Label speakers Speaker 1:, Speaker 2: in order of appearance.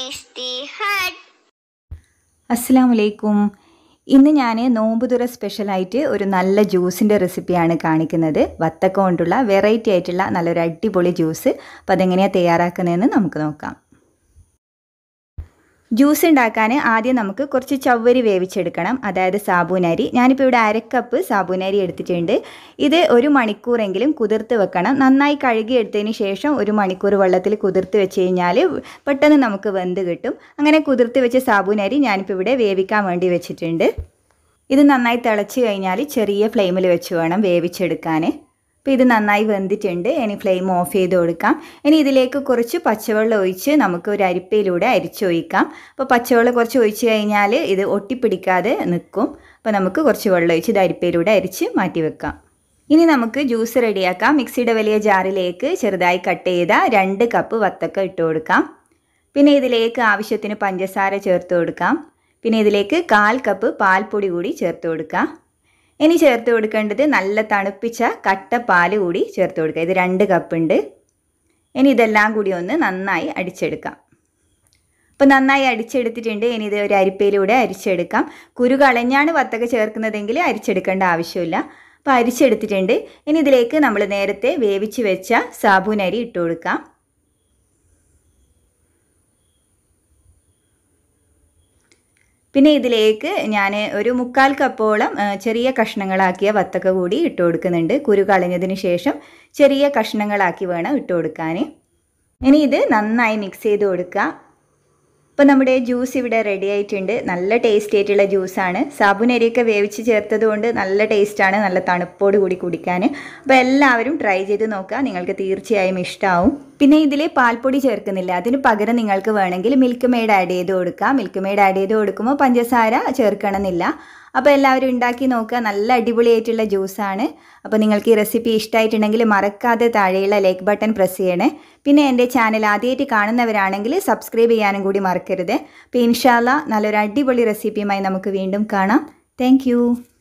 Speaker 1: tasty hut.
Speaker 2: അസ്സാം വലൈക്കും ഇന്ന് ഞാൻ നോമ്പുതുറ സ്പെഷ്യലായിട്ട് ഒരു നല്ല ജ്യൂസിൻ്റെ റെസിപ്പിയാണ് കാണിക്കുന്നത് വത്തക്ക കൊണ്ടുള്ള വെറൈറ്റി ആയിട്ടുള്ള നല്ലൊരു അടിപൊളി ജ്യൂസ് അപ്പോൾ അതെങ്ങനെയാണ് തയ്യാറാക്കുന്നതെന്ന് നമുക്ക് നോക്കാം ജ്യൂസ് ഉണ്ടാക്കാൻ ആദ്യം നമുക്ക് കുറച്ച് ചവ്വരി വേവിച്ചെടുക്കണം അതായത് സാബൂനരി ഞാനിപ്പോൾ ഇവിടെ അരക്കപ്പ് സാബൂനരി എടുത്തിട്ടുണ്ട് ഇത് ഒരു മണിക്കൂറെങ്കിലും കുതിർത്ത് വെക്കണം നന്നായി കഴുകി എടുത്തതിന് ശേഷം ഒരു മണിക്കൂർ വെള്ളത്തിൽ കുതിർത്ത് വെച്ച് കഴിഞ്ഞാൽ പെട്ടെന്ന് നമുക്ക് വെന്ത് കിട്ടും അങ്ങനെ കുതിർത്ത് വെച്ച സാബൂനരി ഞാനിപ്പോൾ ഇവിടെ വേവിക്കാൻ വേണ്ടി വെച്ചിട്ടുണ്ട് ഇത് നന്നായി തിളച്ച് കഴിഞ്ഞാൽ ചെറിയ ഫ്ലെയിമിൽ വെച്ച് വേണം വേവിച്ചെടുക്കാൻ അപ്പോൾ ഇത് നന്നായി വെന്തിട്ടുണ്ട് ഇനി ഫ്ലെയിം ഓഫ് ചെയ്ത് കൊടുക്കാം ഇനി ഇതിലേക്ക് കുറച്ച് പച്ചവെള്ളം ഒഴിച്ച് നമുക്ക് ഒരു അരിപ്പയിലൂടെ അരിച്ചൊഴിക്കാം അപ്പോൾ പച്ചവെള്ളം കുറച്ച് ഒഴിച്ച് കഴിഞ്ഞാൽ ഇത് ഒട്ടിപ്പിടിക്കാതെ നിൽക്കും അപ്പോൾ നമുക്ക് കുറച്ച് വെള്ളം ഒഴിച്ച് ഇത് അരിപ്പയിലൂടെ അരിച്ച് മാറ്റി വെക്കാം ഇനി നമുക്ക് ജ്യൂസ് റെഡിയാക്കാം മിക്സിയുടെ വലിയ ജാറിലേക്ക് ചെറുതായി കട്ട് ചെയ്ത രണ്ട് കപ്പ് വത്തക്ക ഇട്ട് കൊടുക്കാം പിന്നെ ഇതിലേക്ക് ആവശ്യത്തിന് പഞ്ചസാര ചേർത്ത് കൊടുക്കാം പിന്നെ ഇതിലേക്ക് കാൽ കപ്പ് പാൽപ്പൊടി കൂടി ചേർത്ത് കൊടുക്കാം ഇനി ചേർത്ത് കൊടുക്കേണ്ടത് നല്ല തണുപ്പിച്ച കട്ട പാൽ കൂടി ചേർത്ത് കൊടുക്കുക ഇത് രണ്ട് കപ്പുണ്ട് ഇനി ഇതെല്ലാം കൂടി ഒന്ന് നന്നായി അടിച്ചെടുക്കാം അപ്പോൾ നന്നായി അടിച്ചെടുത്തിട്ടുണ്ട് ഇനി ഇത് ഒരു അരിപ്പയിലൂടെ അരിച്ചെടുക്കാം കുരു കളഞ്ഞാണ് വത്തക്ക ചേർക്കുന്നതെങ്കിൽ അരിച്ചെടുക്കേണ്ട ആവശ്യമില്ല അപ്പോൾ അരിച്ചെടുത്തിട്ടുണ്ട് ഇനി ഇതിലേക്ക് നമ്മൾ നേരത്തെ വേവിച്ച് വെച്ച സാബൂനരി ഇട്ട് കൊടുക്കാം പിന്നെ ഇതിലേക്ക് ഞാൻ ഒരു മുക്കാൽ കപ്പോളം ചെറിയ കഷ്ണങ്ങളാക്കിയ വത്തക്ക കൂടി ഇട്ട് കൊടുക്കുന്നുണ്ട് കുരു കളഞ്ഞതിന് ശേഷം ചെറിയ കഷ്ണങ്ങളാക്കി വേണം ഇട്ട് കൊടുക്കാൻ ഇനി ഇത് നന്നായി മിക്സ് ചെയ്ത് കൊടുക്കുക ഇപ്പോൾ നമ്മുടെ ജ്യൂസ് ഇവിടെ റെഡി ആയിട്ടുണ്ട് നല്ല ടേസ്റ്റ് ആയിട്ടുള്ള ജ്യൂസാണ് സാബുനരിയൊക്കെ വേവിച്ച് ചേർത്തത് കൊണ്ട് നല്ല ടേസ്റ്റാണ് നല്ല തണുപ്പോട് കൂടി കുടിക്കാൻ അപ്പോൾ എല്ലാവരും ട്രൈ ചെയ്ത് നോക്കുക നിങ്ങൾക്ക് തീർച്ചയായും ഇഷ്ടമാവും പിന്നെ ഇതിൽ പാൽപ്പൊടി ചേർക്കുന്നില്ല അതിന് പകരം നിങ്ങൾക്ക് വേണമെങ്കിൽ മിൽക്ക് മെയ്ഡ് ആഡ് ചെയ്ത് കൊടുക്കാം മിൽക്ക് മെയ്ഡ് ആഡ് ചെയ്ത് കൊടുക്കുമ്പോൾ പഞ്ചസാര ചേർക്കണമെന്നില്ല അപ്പോൾ എല്ലാവരും ഉണ്ടാക്കി നോക്കുക നല്ല അടിപൊളിയായിട്ടുള്ള ജ്യൂസാണ് അപ്പോൾ നിങ്ങൾക്ക് ഈ റെസിപ്പി ഇഷ്ടമായിട്ടുണ്ടെങ്കിൽ മറക്കാതെ താഴെയുള്ള ലൈക്ക് ബട്ടൺ പ്രസ് ചെയ്യണേ പിന്നെ എൻ്റെ ചാനൽ ആദ്യമായിട്ട് കാണുന്നവരാണെങ്കിൽ സബ്സ്ക്രൈബ് ചെയ്യാനും കൂടി മറക്കരുത് അപ്പോൾ ഇൻഷാല്ല നല്ലൊരു അടിപൊളി റെസിപ്പിയുമായി നമുക്ക് വീണ്ടും കാണാം താങ്ക്